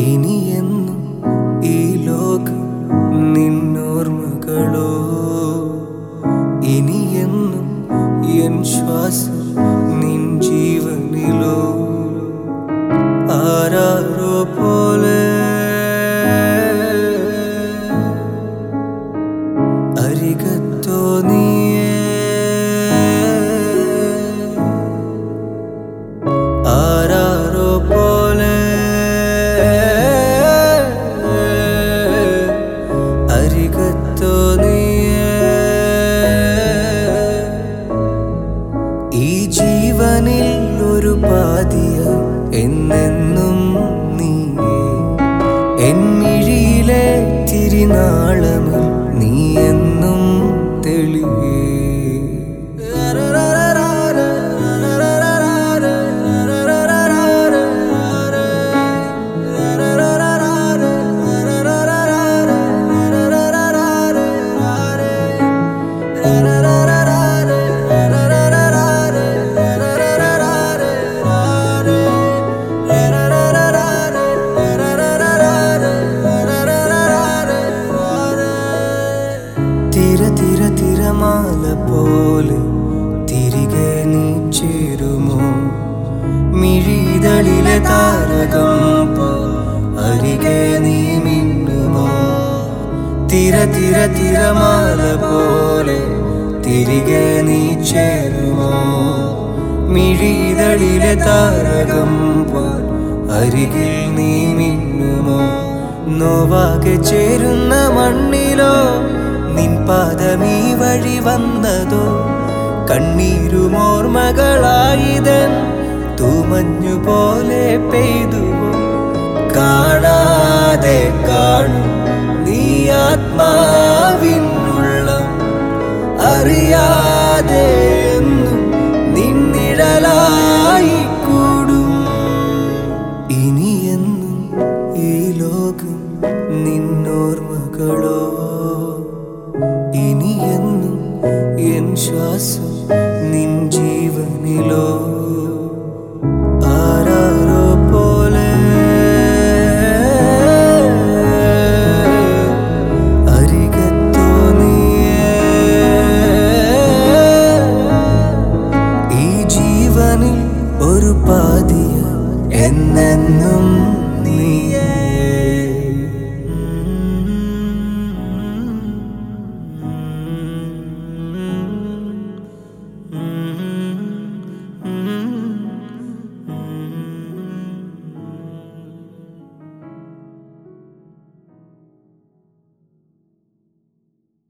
ഇനിയെന്നും ഈ ലോകം നിന്നോർമ്മകളോ ഇനിയെന്നും എൻ ശ്വാസം നിൻ ജീവനിലോ ആരാരോ പോലെ അരികത്തോ നീയേ ആരാരോ പോലെ അരികത്തോ നീയേ ഈ ജീവനിൽ ഒരു പാതിയ എന്നെന്നും നീയേ എന്നിഴിയിലെ തിരിനാളമിൽ നീ എന്നും തെളിയേ തിര തിര തിരമാല പോലെ തിരികെ നീ ചേരുമോ മിഴിതളിലെ താരകം പോ അരികെ നീ മിന്നുമോ തിര തിര തിരമാല പോലെ തിരികെ നീ ചേരുമോ മിഴിതളിലെ താരകം പോൽ അരികിൽ നീ മിന്നുമോ നോവാകെ ചേരുന്ന മണ്ണിലോ നിൻ പാദമീ വഴി വന്നതോ കണ്ണീരുമോർമകളായിതൻ തൂമഞ്ഞു പോലെ പെയ്തുവോ കാണാതെ കാണും നീ ആത്മാവിനുള്ളം അറിയാതെ എന്നും നിന്നിഴലായി കൂടും ഇനിയെന്നും ഈ ലോകം നിന്നോർമ്മകളോ